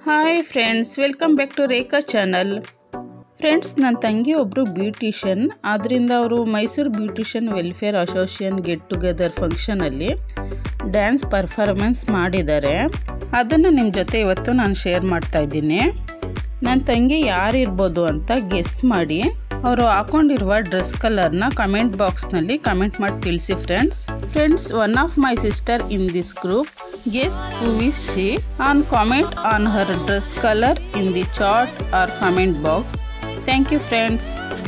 hi friends welcome back to Rekha channel friends ನನ್ನ ತಂಗಿ ಒಬ್ಬರು ಬ್ಯೂಟಿಷಿಯನ್ ಆದ್ದರಿಂದ ಅವರು Mysuru beautician welfare association get together ಫಂಕ್ಷನಲ್ಲಿ ಡ್ಯಾನ್ಸ್ ಪರ್ಫಾರ್ಮೆನ್ಸ್ ಮಾಡಿದ್ದಾರೆ ಅದನ್ನು ನಿಮ್ಮ ಜೊತೆ ಇವತ್ತು ನಾನು ಶೇರ್ ಮಾಡ್ತಾ ಇದ್ದೀನಿ ನನ್ನ ತಂಗಿ ಯಾರಿರ್ಬೋದು ಅಂತ ಗೆಸ್ ಮಾಡಿ ಅವರು ಹಾಕೊಂಡಿರುವ ಡ್ರೆಸ್ ಕಲರ್ನ ಕಮೆಂಟ್ ಬಾಕ್ಸ್ನಲ್ಲಿ ಕಮೆಂಟ್ ಮಾಡಿ ತಿಳಿಸಿ friends friends one of my sister in this group guess who is she on comment on her dress colour in the chart or comment box thank you friends